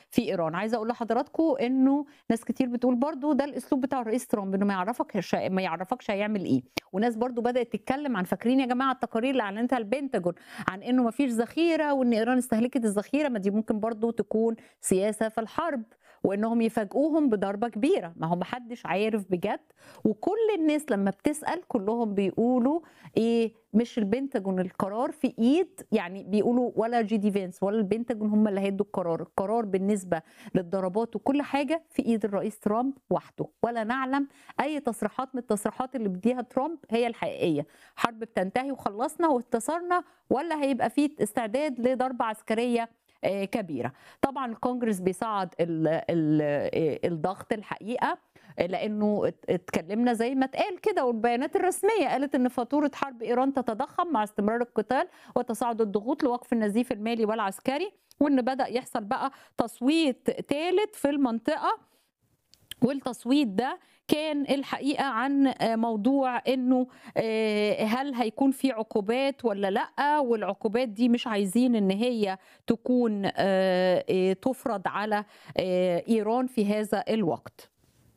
في ايران عايزه اقول لحضراتكم انه ناس كتير بتقول برضو ده الاسلوب بتاع الرئيس ترامب انه ما يعرفك ما يعرفكش هيعمل ايه وناس برضو بدات تتكلم عن فاكرين يا جماعه التقارير اللي اعلنتها البنتاجون عن انه ما فيش ذخيره وان ايران استهلكت الذخيره ما دي ممكن برضو تكون سياسه في الحرب وانهم يفاجئوهم بضربه كبيره ما هو محدش عارف بجد وكل الناس لما بتسال كلهم بيقولوا ايه مش البنتاجون القرار في ايد يعني بيقولوا ولا جي دي فينس ولا البنتاجون هم اللي هيدوا القرار القرار بالنسبه للضربات وكل حاجه في ايد الرئيس ترامب وحده ولا نعلم اي تصريحات من التصريحات اللي بديها ترامب هي الحقيقيه حرب بتنتهي وخلصنا وانتصرنا ولا هيبقى في استعداد لضربه عسكريه كبيره طبعا الكونجرس بيصعد ال ال الضغط الحقيقه لانه اتكلمنا زي ما اتقال كده والبيانات الرسميه قالت ان فاتوره حرب ايران تتضخم مع استمرار القتال وتصاعد الضغوط لوقف النزيف المالي والعسكري وان بدا يحصل بقى تصويت ثالث في المنطقه والتصويت ده كان الحقيقه عن موضوع انه هل هيكون في عقوبات ولا لا والعقوبات دي مش عايزين ان هي تكون تفرض على ايران في هذا الوقت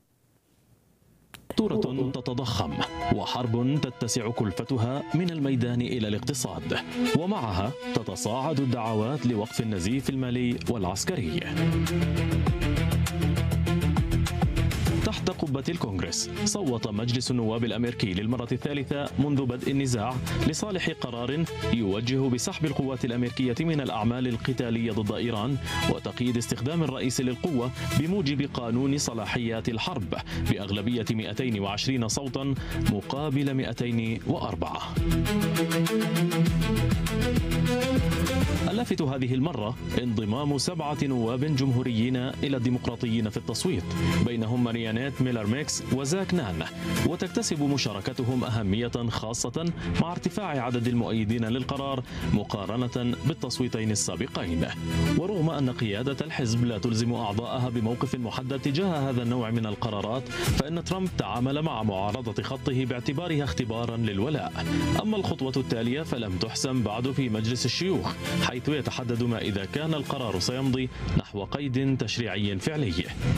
ثورة تتضخم وحرب تتسع كلفتها من الميدان إلى الاقتصاد ومعها تتصاعد الدعوات لوقف النزيف المالي والعسكري تحت قبة الكونغرس صوت مجلس النواب الأمريكي للمرة الثالثة منذ بدء النزاع لصالح قرار يوجه بسحب القوات الأمريكية من الأعمال القتالية ضد إيران وتقييد استخدام الرئيس للقوة بموجب قانون صلاحيات الحرب بأغلبية 220 صوتا مقابل 204 اللافت هذه المرة انضمام سبعة نواب جمهوريين إلى الديمقراطيين في التصويت بينهم ماريانيت ميلر ميكس وزاك نان وتكتسب مشاركتهم أهمية خاصة مع ارتفاع عدد المؤيدين للقرار مقارنة بالتصويتين السابقين ورغم أن قيادة الحزب لا تلزم أعضائها بموقف محدد تجاه هذا النوع من القرارات فإن ترامب تعامل مع معارضة خطه باعتبارها اختبارا للولاء أما الخطوة التالية فلم تحسم بعد في مجلس الشيوخ حيث يتحدد ما إذا كان القرار سيمضي نحو قيد تشريعي فعلي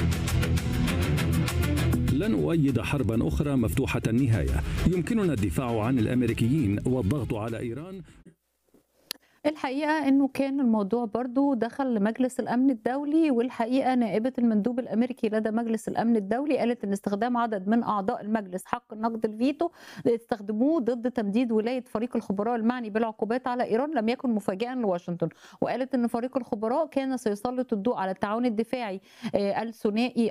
لن أؤيد حربا أخرى مفتوحة النهاية يمكننا الدفاع عن الأمريكيين والضغط على إيران الحقيقة أنه كان الموضوع برضو دخل لمجلس الأمن الدولي والحقيقة نائبة المندوب الأمريكي لدى مجلس الأمن الدولي قالت أن استخدام عدد من أعضاء المجلس حق نقد الفيتو استخدموه ضد تمديد ولاية فريق الخبراء المعني بالعقوبات على إيران لم يكن مفاجئا لواشنطن وقالت أن فريق الخبراء كان سيسلط الضوء على التعاون الدفاعي الثنائي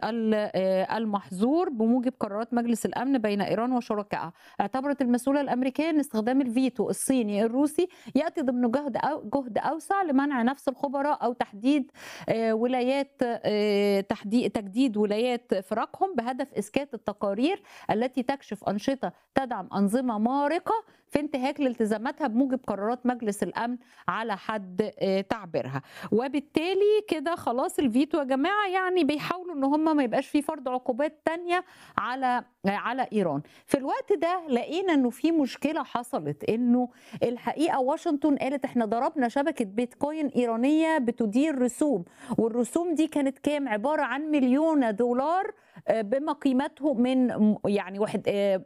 المحظور بموجب قرارات مجلس الأمن بين إيران وشركائها اعتبرت المسؤولة الأمريكية أن استخدام الفيتو الصيني الروسي يأتي ضمن جهد جهد اوسع لمنع نفس الخبراء او تحديد ولايات تحديد تجديد ولايات فرقهم بهدف اسكات التقارير التي تكشف انشطه تدعم انظمه مارقه في انتهاك لالتزاماتها بموجب قرارات مجلس الامن على حد تعبيرها وبالتالي كده خلاص الفيتو يا جماعه يعني بيحاولوا ان هم ما يبقاش في فرض عقوبات تانية على على ايران في الوقت ده لقينا انه في مشكله حصلت انه الحقيقه واشنطن قالت احنا ضربنا شبكه بيتكوين ايرانيه بتدير رسوم والرسوم دي كانت كام عباره عن مليون دولار بما قيمته من يعني واحد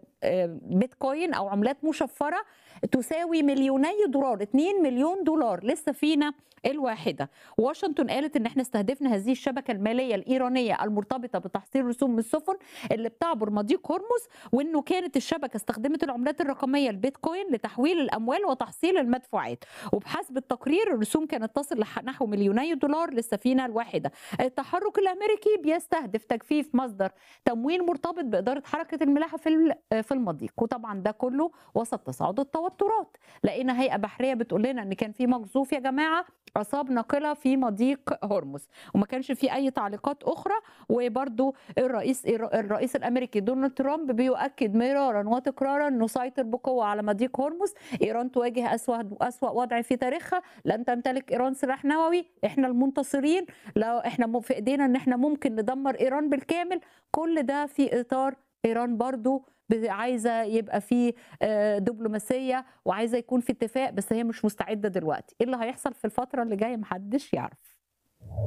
بيتكوين او عملات مشفره تساوي مليوني دولار 2 مليون دولار لسه فينا الواحده واشنطن قالت ان احنا استهدفنا هذه الشبكه الماليه الايرانيه المرتبطه بتحصيل رسوم من السفن اللي بتعبر مضيق هرمز وانه كانت الشبكه استخدمت العملات الرقميه البيتكوين لتحويل الاموال وتحصيل المدفوعات وبحسب التقرير الرسوم كانت تصل نحو مليوني دولار للسفينه الواحده التحرك الامريكي بيستهدف تجفيف مصدر تمويل مرتبط باداره حركه الملاحه في في المضيق وطبعا ده كله وسط تصاعد التوترات لقينا هيئه بحريه بتقول لنا ان كان في مقذوف يا جماعه اصاب ناقله في مضيق هرمز وما كانش في اي تعليقات اخرى وبرده الرئيس الرئيس الامريكي دونالد ترامب بيؤكد مرارا وتكرارا نسيطر بقوه على مضيق هرمز ايران تواجه اسوا اسوا وضع في تاريخها لن تمتلك ايران سلاح نووي احنا المنتصرين لو احنا في ايدينا ان احنا ممكن ندمر ايران بالكامل كل ده في اطار ايران برضو عايزه يبقى في دبلوماسيه وعايزه يكون في اتفاق بس هي مش مستعده دلوقتي ايه اللي هيحصل في الفتره اللي جايه محدش يعرف